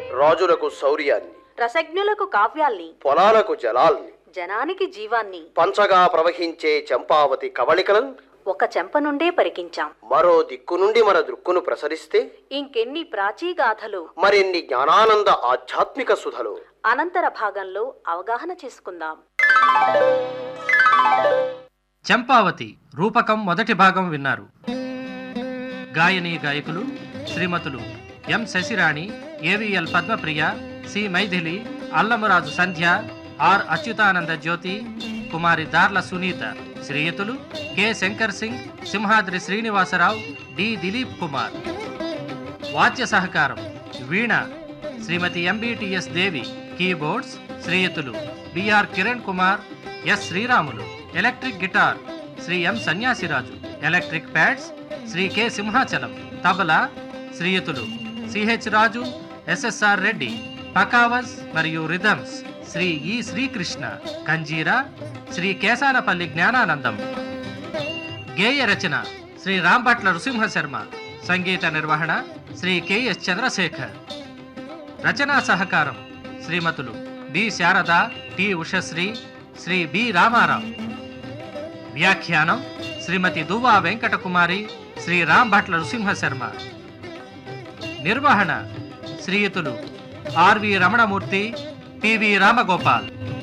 రాజులకు శౌర్యాన్ని రసజ్ఞులకు కావ్యాల్ని పొలాలకు జలాల్ని జనానికి జీవాన్ని పంచగా ప్రవహించే చంపావతి కవళికలను ఒక చెంప నుండే పరికించాం మరో దిక్కు నుండి మన దృక్కును ప్రసరిస్తే ఇంకెన్ని ప్రాచీగాథలు మరిన్ని జ్ఞానానంద ఆధ్యాత్మిక సుధలు అనంతర భాగంలో అవగాహన చేసుకుందాం చంపావతి రూపకం మొదటి భాగం విన్నారు గాయని గాయకులు శ్రీమతులు M Sasirani AVL Padmapriya C Mythili Allamaraju Sandhya R Achyutananda Jyothi Kumari Darla Sunitha శ్రీయుతులు కె శంకర్ సింగ్ సింహాద్రి శ్రీనివాసరావు డి దిలీప్ కుమార్ వాద్య సహకారం వీణ శ్రీమతి ఎంబిటిఎస్ దేవి కీబోర్డ్స్ శ్రీయుతులు BR Kiran Kumar S Sriramulu electric guitar Sri M Sanyasiraju electric pads Sri K Simhachalam tabla శ్రీయుతులు సిహెచ్ రాజు ఎస్ఎస్ఆర్ రెడ్డి పకావస్ మరియు రిథమ్స్ శ్రీ ఈ శ్రీకృష్ణ కంజీరా శ్రీ కేశానపల్లి జ్ఞానానందం గేయ రచన శ్రీ రాంభట్ల నృసింహ శర్మ సంగీత నిర్వహణ శ్రీ కెఎస్ చంద్రశేఖర్ రచనా సహకారం శ్రీమతులు B Sarada T Ushasri Sri B Ramarao వ్యాఖ్యానం శ్రీమతి దువ్వా వెంకటకుమారి శ్రీ రాంభట్ల నృసింహ శర్మ నిర్వహణ శ్రీయుతులు ఆర్వి రమణమూర్తి పివి రామగోపాల్